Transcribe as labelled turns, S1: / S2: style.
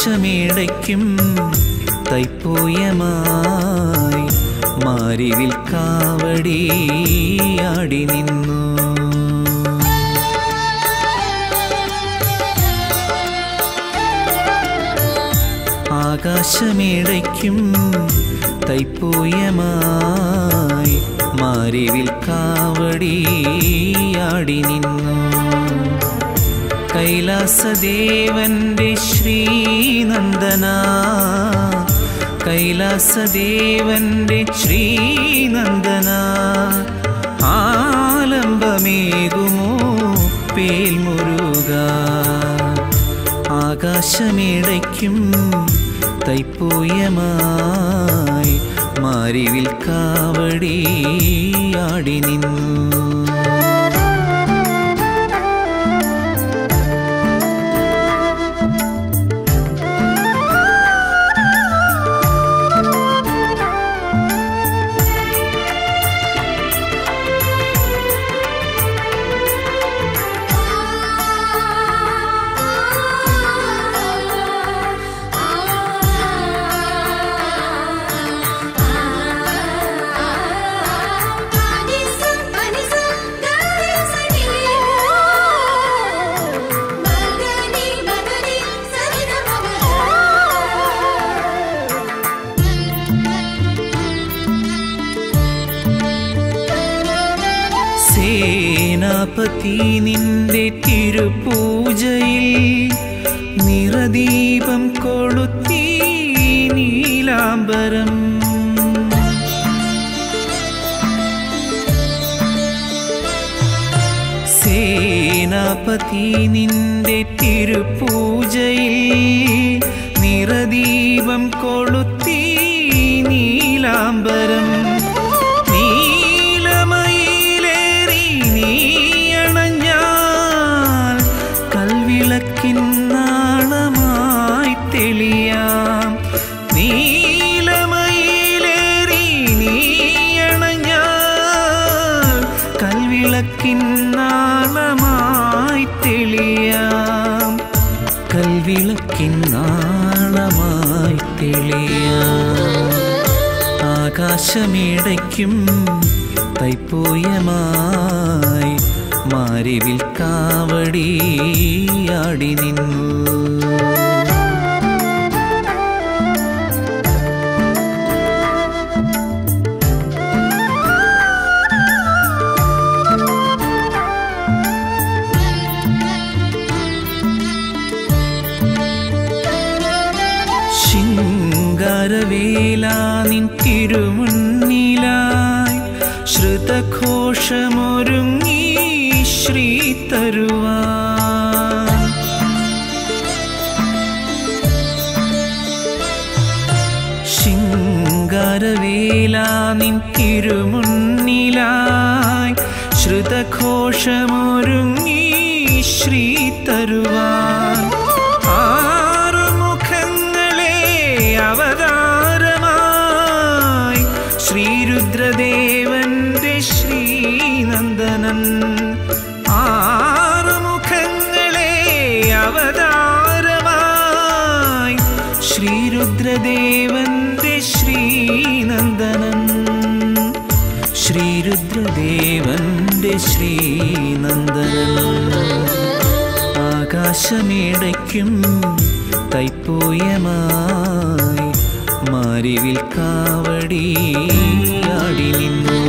S1: ആകാശമേടയ്ക്കും തൈപ്പൂയമായി മാരിവിൽ കാവടിയാടി നിന്നു ആകാശമേടയ്ക്കും തൈപ്പൂയമായി മാരിവിൽ കാവടിയാടി നിന്നു കൈലാസദേവന്റെ ശ്രീനന്ദന കൈലാസദേവന്റെ ശ്രീനന്ദന ആലംബമേകുമോ പേൽമുരുക ആകാശമേടയ്ക്കും തൈപ്പൂയമായി മാരിവിൽ കാവടിയാടി നിന്നു സേനാപതി നിന്റെ തിരുപൂജയിൽ നിറദീപം കൊളുത്തി നീലാംബരം സേനാപതി നിന്റെ തിരുപൂജയിൽ നിറദീപം കൊളുത്തി നീലാംബരം നീലമയിലേറി നീയണഞ്ഞാൽ കൽവിളക്കിൻ നാളമായി തെളിയാം നീലമയിലേറി നീയണഞ്ഞാൽ കൽവിളക്കിൻ നാളമായി തെളിയാം കൽവിളക്കിൻ നാളമായി തെളിയാം ആകാശമേടയ്ക്കും തൈപ്പൂയമായി മാരിവിൽ കാവടിയാടി നിന്നു ശൃംഗാരവേലാനിൻ തിരുമുന്നിലായി ശ്രുതഘോഷമൊരുങ്ങി ശ്രീ തരുവാൻ ശൃംഗാരവേലാനിൻ തിരുമുന്നിലായി ശ്രുതഘോഷമൊരുങ്ങി ശ്രീ തരുവാൻ ആറുമുഖങ്ങളെ അവതാരമായി ശ്രീരുദ്രദേവന്റെ ശ്രീനന്ദനൻ ആറുമുഖങ്ങളെ അവതാരമായി ശ്രീരുദ്രദേവന്റെ ശ്രീനന്ദനൻ ശ്രീരുദ്രദേവന്റെ ശ്രീനന്ദനൻ ആകാശമേടയ്ക്കും തൈപ്പൂയമായി മാരിവിൽ കാവടിയാടി നിന്നു